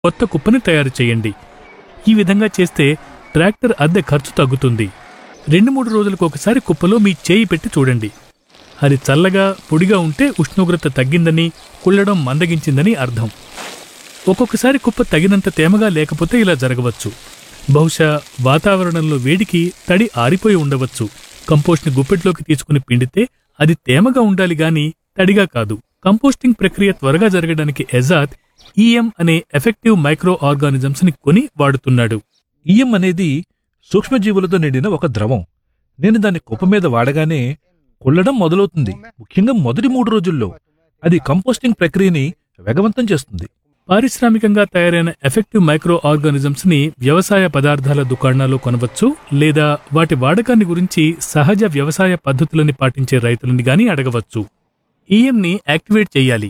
కొత్త కుప్పని తయారు చేయండి ఈ విధంగా చేస్తే ట్రాక్టర్ అద్దె ఖర్చు తగ్గుతుంది రెండు మూడు రోజులకు ఒకసారి కుప్పలో మీ చేయి పెట్టి చూడండి అది చల్లగా పొడిగా ఉంటే ఉష్ణోగ్రత తగ్గిందని కుళ్ళడం మందగించిందని అర్థం ఒక్కొక్కసారి కుప్ప తగినంత తేమగా లేకపోతే ఇలా జరగవచ్చు బహుశా వాతావరణంలో వేడికి తడి ఆరిపోయి ఉండవచ్చు కంపోస్ట్ని గుప్పెట్లోకి తీసుకుని పిండితే అది తేమగా ఉండాలి గాని తడిగా కాదు కంపోస్టింగ్ ప్రక్రియ త్వరగా జరగడానికి ఎజాద్ ఈఎం అనే ఎఫెక్టివ్ మైక్రో ఆర్గానిజమ్స్ ని కొని వాడుతున్నాడు ఈయం అనేది సూక్ష్మజీవులతో నిండిన ఒక ద్రవం నేను దాన్ని కుప్ప మీద వాడగానే కుళ్ళడం మొదలవుతుంది ముఖ్యంగా మొదటి మూడు రోజుల్లో అది కంపోస్టింగ్ ప్రక్రియని వేగవంతం చేస్తుంది పారిశ్రామికంగా తయారైన ఎఫెక్టివ్ మైక్రో ఆర్గానిజమ్స్ ని వ్యవసాయ పదార్థాల దుకాణాల్లో కొనవచ్చు లేదా వాటి వాడకాన్ని గురించి సహజ వ్యవసాయ పద్ధతులని పాటించే రైతులని గాని అడగవచ్చు ఈఎంని యాక్టివేట్ చేయాలి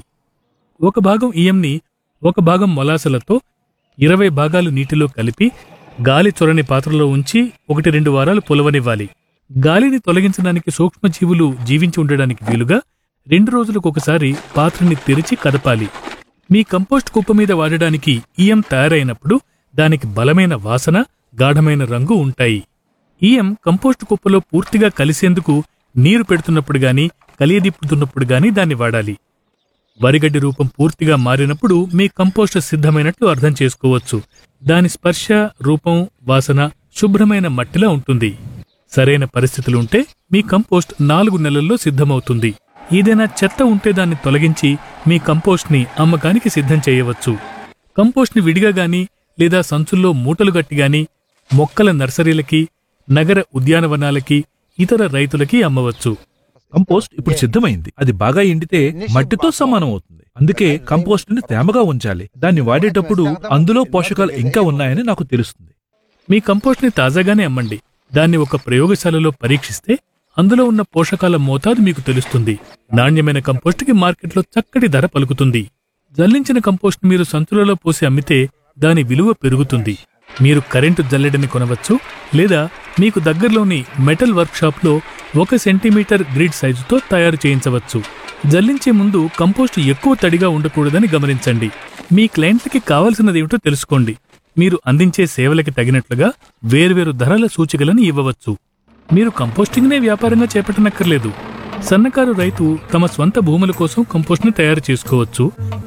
ఒక భాగం ఈఎంని ఒక భాగం మొలాసలతో ఇరవై భాగాలు నీటిలో కలిపి గాలి చొరని పాత్రలో ఉంచి ఒకటి రెండు వారాలు పొలవనివ్వాలి గాలిని తొలగించడానికి సూక్ష్మజీవులు జీవించి ఉండడానికి వీలుగా రెండు రోజులకు ఒకసారి పాత్రని తెరిచి కదపాలి మీ కంపోస్ట్ కుప్ప మీద వాడడానికి ఈఎం తయారైనప్పుడు దానికి బలమైన వాసన గాఢమైన రంగు ఉంటాయి ఈఎం కంపోస్ట్ కుప్పలో పూర్తిగా కలిసేందుకు నీరు పెడుతున్నప్పుడు గాని కలియదిప్పుతున్నప్పుడు గాని దాన్ని వాడాలి వరిగడ్డి రూపం పూర్తిగా మారినప్పుడు మీ కంపోస్ట్ సిద్ధమైనట్లు అర్థం చేసుకోవచ్చు దాని స్పర్శ రూపం వాసన శుభ్రమైన మట్టిలా ఉంటుంది సరైన పరిస్థితులుంటే మీ కంపోస్ట్ నాలుగు నెలల్లో సిద్ధమవుతుంది ఏదైనా చెత్త ఉంటే దాన్ని తొలగించి మీ కంపోస్ట్ని అమ్మకానికి సిద్ధం చేయవచ్చు కంపోస్ట్ని విడిగా గాని లేదా సంచుల్లో మూటలు గట్టి గాని మొక్కల నర్సరీలకి నగర ఉద్యానవనాలకి ఇతర రైతులకి అమ్మవచ్చు కంపోస్ట్ ఇప్పుడు సిద్ధమైంది అది బాగా ఎండితే మట్టితో సమానం అవుతుంది అందుకే కంపోస్ట్ ని తేమగా ఉంచాలి దాన్ని వాడేటప్పుడు అందులో పోషకాలు ఇంకా ఉన్నాయని నాకు తెలుస్తుంది మీ కంపోస్ట్ని తాజాగానే అమ్మండి దాన్ని ఒక ప్రయోగశాలలో పరీక్షిస్తే అందులో ఉన్న పోషకాల మోతాదు మీకు తెలుస్తుంది నాణ్యమైన కంపోస్ట్కి మార్కెట్లో చక్కటి ధర పలుకుతుంది జల్లించిన కంపోస్ట్ మీరు సంచులలో పోసి అమ్మితే దాని విలువ పెరుగుతుంది మీరు కరెంటు జల్లెడని కొనవచ్చు లేదా మీకు దగ్గరలోని మెటల్ వర్క్షాప్లో ఒక సెంటీమీటర్ గ్రిడ్ సైజుతో తయారు చేయించవచ్చు జల్లించే ముందు కంపోస్ట్ ఎక్కువ తడిగా ఉండకూడదని గమనించండి మీ క్లయింట్లకి కావలసినదేమిటో తెలుసుకోండి మీరు అందించే సేవలకి తగినట్లుగా వేర్వేరు ధరల సూచికలను ఇవ్వవచ్చు మీరు కంపోస్టింగ్నే వ్యాపారంగా చేపట్టనక్కర్లేదు సన్నకారు రైతు తమ స్వంత భూముల కోసం కంపోస్ట్ని తయారు చేసుకోవచ్చు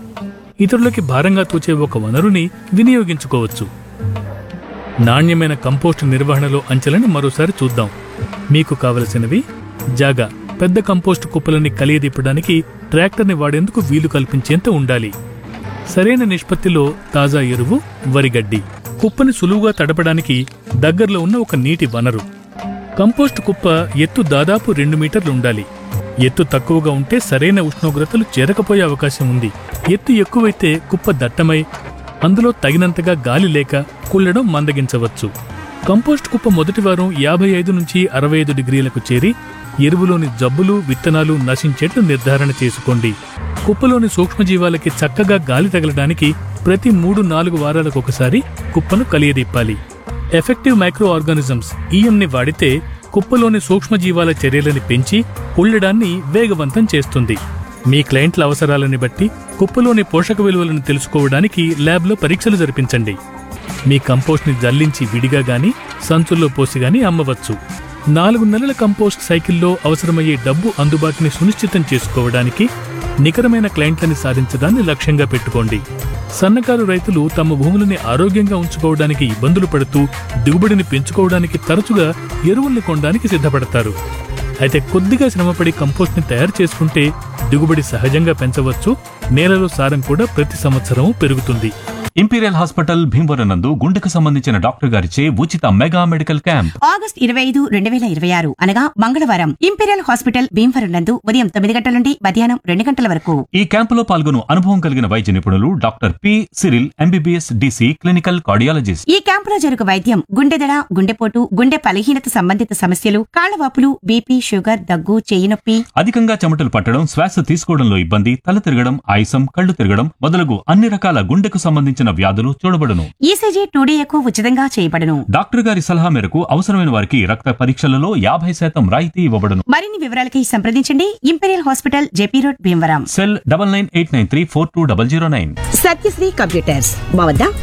ఇతరులకి భారంగా తోచే ఒక వనరుని వినియోగించుకోవచ్చు నాణ్యమైన కంపోస్ట్ నిర్వహణలో అంచెలను మరోసారి చూద్దాం మీకు కావలసినవి జాగా పెద్ద కంపోస్ట్ కుప్పలని కలియదిప్పడానికి ట్రాక్టర్ని వాడేందుకు వీలు కల్పించేంత ఉండాలి సరైన నిష్పత్తిలో తాజా ఎరువు వరిగడ్డి కుప్పని సులువుగా తడపడానికి దగ్గరలో ఉన్న ఒక నీటి వనరు కంపోస్ట్ కుప్ప ఎత్తు దాదాపు రెండు మీటర్లు ఉండాలి ఎత్తు తక్కువగా ఉంటే సరైన ఉష్ణోగ్రతలు చేరకపోయే అవకాశం ఉంది ఎత్తు ఎక్కువైతే కుప్ప దట్టమై అందులో తగినంతగా గాలి లేక కుళ్ళడం మందగించవచ్చు కంపోస్ట్ కుప్ప మొదటి వారం యాభై ఐదు నుంచి అరవై ఐదు డిగ్రీలకు చేరి ఎరువులోని జబ్బులు విత్తనాలు నశించేట్లు నిర్ధారణ చేసుకోండి కుప్పలోని సూక్ష్మజీవాలకి చక్కగా గాలి తగలడానికి ప్రతి మూడు నాలుగు వారాలకు ఒకసారి కుప్పను కలియదిప్పాలి ఎఫెక్టివ్ మైక్రో ఆర్గానిజమ్స్ ఈఎంని వాడితే కుప్పలోని సూక్ష్మజీవాల చర్యలని పెంచి కుళ్ళడాన్ని వేగవంతం చేస్తుంది మీ క్లయింట్ల అవసరాలని బట్టి కుప్పలోని పోషక విలువలను తెలుసుకోవడానికి ల్యాబ్లో పరీక్షలు జరిపించండి మీ కంపోస్ట్ని జల్లించి విడిగా గాని సంచుల్లో పోసి గాని అమ్మవచ్చు నాలుగు నెలల కంపోస్ట్ సైకిల్లో అవసరమయ్యే డబ్బు అందుబాటుని సునిశ్చితం చేసుకోవడానికి నికరమైన క్లయింట్లని సాధించడాన్ని లక్ష్యంగా పెట్టుకోండి సన్నకారు రైతులు తమ భూములని ఆరోగ్యంగా ఉంచుకోవడానికి ఇబ్బందులు పడుతూ దిగుబడిని పెంచుకోవడానికి తరచుగా ఎరువుల్ని కొనడానికి సిద్ధపడతారు అయితే కొద్దిగా శ్రమపడి కంపోస్ట్ని తయారు చేసుకుంటే దిగుబడి సహజంగా పెంచవచ్చు నేలలో సారం కూడా ప్రతి సంవత్సరం పెరుగుతుంది ఇంపీరియల్ హాస్పిటల్ భీమవరం నందు గుండెకు సంబంధించిన డాక్టర్ గారిచే ఉచిత మెగా మెడికల్ క్యాంప్ ఆగస్ట్ ఇరవై ఐదు రెండు వేల ఇరవై ఆరు అనగా మంగళవారం ఇంపీరియల్ హాస్పిటల్ భీమవరం నందు ఉదయం తొమ్మిది గంటల నుండి మధ్యాహ్నం రెండు గంటల వరకు ఈ క్యాంపులో పాల్గొను అనుభవం కలిగిన వైద్య నిపుణులు doctor P Cyril MBBS DC clinical cardiologist ఈ క్యాంపులో జరుగు వైద్యం గుండెదడ గుండెపోటు గుండె బలహీనత సంబంధిత సమస్యలు కాళ్లవాపులు బీపీ షుగర్ దగ్గు చేయి నొప్పి అధికంగా చెమటలు పట్టడం శ్వాస తీసుకోవడంలో ఇబ్బంది తల తిరగడం ఆయాసం కళ్ళు తిరగడం మొదలగు అన్ని రకాల గుండెకు సంబంధించిన సంబంధించిన వ్యాధులు చూడబడును ఈసీజీ టూడీఏకు ఉచితంగా చేయబడును డాక్టర్ గారి సలహా మేరకు అవసరమైన వారికి రక్త పరీక్షలలో యాభై శాతం రాయితీ ఇవ్వబడును మరిన్ని వివరాలకి సంప్రదించండి imperial hospital JP road Bhimavaram cell double nine eight nine three four two double zero nine Satyasri computers మా వద్ద